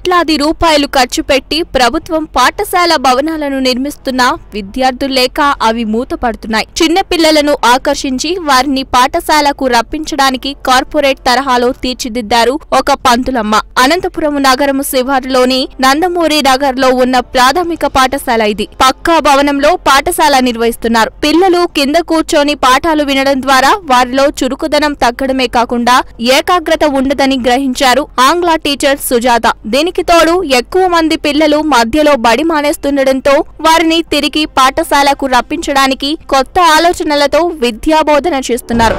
కోట్లాది రూపాయలు ఖర్చు పెట్టి ప్రభుత్వం పాఠశాల భవనాలను నిర్మిస్తున్న విద్యార్థులు లేక అవి మూతపడుతున్నాయి చిన్న పిల్లలను ఆకర్షించి వారిని పాఠశాలకు రప్పించడానికి కార్పొరేట్ తరహాలో తీర్చిదిద్దారు ఒక పంతులమ్మ అనంతపురం నగరం శివారులోని నందమూరి నగర్ లో ఉన్న ప్రాథమిక పాఠశాల ఇది పక్కా భవనంలో పాఠశాల నిర్వహిస్తున్నారు పిల్లలు కింద కూర్చొని పాఠాలు వినడం ద్వారా వారిలో చురుకుదనం తగ్గడమే కాకుండా ఏకాగ్రత ఉండదని గ్రహించారు ఆంగ్ల టీచర్ సుజాత దీనికి తోడు ఎక్కువ మంది పిల్లలు మధ్యలో బడి మానేస్తుండటంతో వారిని తిరిగి పాఠశాలకు రప్పించడానికి కొత్త ఆలోచనలతో విద్యాబోధన చేస్తున్నారు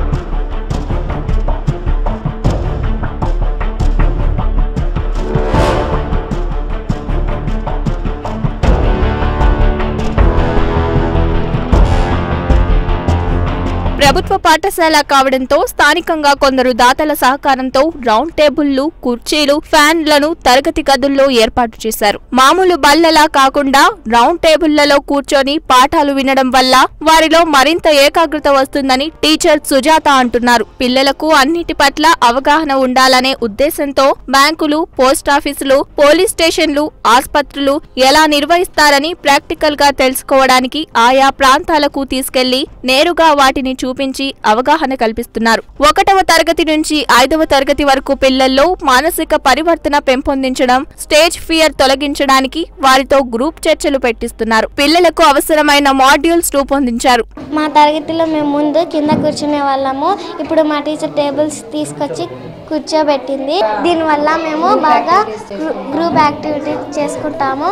ప్రభుత్వ పాఠశాల కావడంతో స్థానికంగా కొందరు దాతల సహకారంతో రౌండ్ టేబుళ్లు కుర్చీలు ఫ్యాన్లను తరగతి గదుల్లో ఏర్పాటు చేశారు మామూలు బల్లలా కాకుండా రౌండ్ టేబుళ్లలో కూర్చొని పాఠాలు వినడం వల్ల వారిలో మరింత ఏకాగ్రత వస్తుందని టీచర్ సుజాత అంటున్నారు పిల్లలకు అన్నిటి పట్ల అవగాహన ఉండాలనే ఉద్దేశంతో బ్యాంకులు పోస్టాఫీసులు పోలీస్ స్టేషన్లు ఆస్పత్రులు ఎలా నిర్వహిస్తారని ప్రాక్టికల్ గా తెలుసుకోవడానికి ఆయా ప్రాంతాలకు తీసుకెళ్లి నేరుగా వాటిని చూపించి అవగాహన కల్పిస్తున్నారు ఒకటవ తరగతి నుంచి ఐదవ తరగతి వరకు పిల్లల్లో మానసిక పరివర్తన పెంపొందించడం స్టేజ్ ఫియర్ తొలగించడానికి వారితో గ్రూప్ చర్చలు పెట్టిస్తున్నారు పిల్లలకు అవసరమైన మాడ్యూల్స్ రూపొందించారు మా తరగతిలో మేము ముందు కింద కూర్చునే వాళ్ళము ఇప్పుడు మా టీచర్ టేబుల్స్ తీసుకొచ్చి కూర్చోబెట్టింది దీనివల్ల మేము బాగా గ్రూ- గ్రూప్ యాక్టివిటీస్ చేసుకుంటాము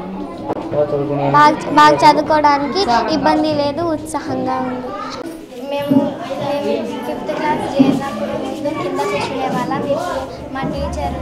బాగా బాగా చదువుకోవడానికి ఇబ్బంది లేదు ఉత్సాహంగా ఉంది మేము మేము ఫిఫ్త్ క్లాస్ చేరినప్పుడు ముందు కింద కూర్చునే వాళ్ళం ఇప్పుడు మా టీచర్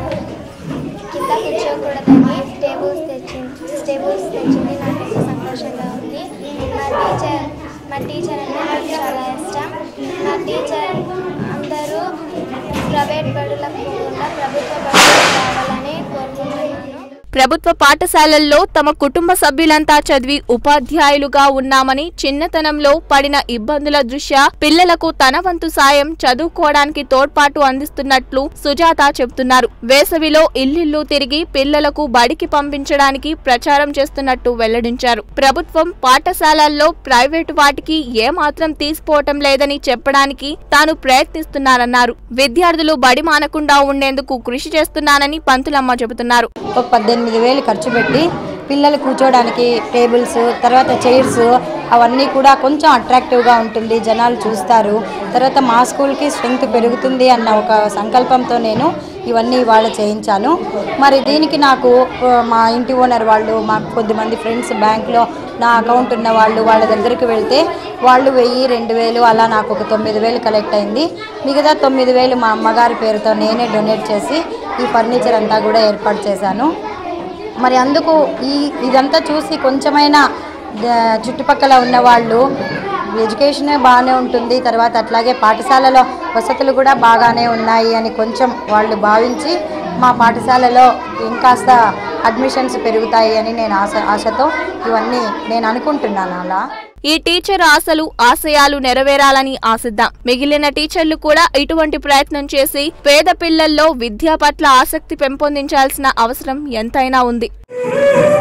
కింద కూర్చోకూడదని టేబుల్స్ తెచ్చింది టేబుల్స్ తెచ్చింది నాకు ఎంతో సంతోషంగా ఉంది మా టీచర్ మా టీచర్ అంటే నాకు చాలా ఇష్టం మా టీచర్ అందరూ ప్రైవేట్ బడులకు పోకుండా ప్రభుత్వ బడులకు రావాలని కోరుకుంటున్నాను ప్రభుత్వ పాఠశాలల్లో తమ కుటుంబ సభ్యులంతా చదివి ఉపాధ్యాయులుగా ఉన్నామని చిన్నతనంలో పడిన ఇబ్బందుల దృష్ట్యా పిల్లలకు తన వంతు సాయం చదువుకోవడానికి తోడ్పాటు అందిస్తున్నట్లు సుజాత చెబుతున్నారు వేసవిలో ఇల్లిల్లు తిరిగి పిల్లలకు బడికి పంపించడానికి ప్రచారం చేస్తున్నట్టు వెల్లడించారు ప్రభుత్వం పాఠశాలల్లో ప్రైవేటు వాటికి ఏమాత్రం తీసిపోవటం లేదని చెప్పడానికి తాను ప్రయత్నిస్తున్నానన్నారు విద్యార్థులు బడి మానకుండా ఉండేందుకు కృషి చేస్తున్నానని పంతులమ్మ చెబుతున్నారు ఒక పద్దెనిమిది వేలు ఖర్చు పెట్టి పిల్లలు కూర్చోడానికి టేబుల్స్ తర్వాత చైర్స్ అవన్నీ కూడా కొంచెం అట్రాక్టివ్గా ఉంటుంది జనాలు చూస్తారు తర్వాత మా స్కూల్కి స్ట్రెంగ్త్ పెరుగుతుంది అన్న ఒక సంకల్పంతో నేను ఇవన్నీ ఇవాళ చేయించాను మరి దీనికి నాకు ఆ, మా ఇంటి ఓనర్ వాళ్ళు మా కొద్దిమంది ఫ్రెండ్స్ బ్యాంక్లో నా అకౌంట్ ఉన్న వాళ్ళు వాళ్ళ దగ్గరికి వెళ్తే వాళ్ళు వెయ్యి రెండు వేలు అలా నాకు ఒక తొమ్మిది వేలు కలెక్ట్ అయింది మిగతా తొమ్మిది వేలు మా అమ్మగారి పేరుతో నేనే డొనేట్ చేసి ఈ ఫర్నిచర్ అంతా కూడా ఏర్పాటు చేశాను మరి అందుకు ఈ ఇదంతా చూసి కొంచెమైనా ద- చుట్టుపక్కల ఉన్న వాళ్ళు ఎడ్యుకేషనే బాగానే ఉంటుంది తర్వాత అట్లాగే పాఠశాలలో వసతులు కూడా బాగానే ఉన్నాయి అని కొంచెం వాళ్ళు భావించి మా పాఠశాలలో ఇంకాస్త అడ్మిషన్స్ పెరుగుతాయి అని నేను ఆశ ఆశతో ఇవన్నీ నేను అనుకుంటున్నాను అలా ఈ టీచర్ ఆశలు ఆశయాలు నెరవేరాలని ఆశిద్దాం మిగిలిన టీచర్లు కూడా ఇటువంటి ప్రయత్నం చేసి పేద పిల్లల్లో విద్య పట్ల ఆసక్తి పెంపొందించాల్సిన అవసరం ఎంతైనా ఉంది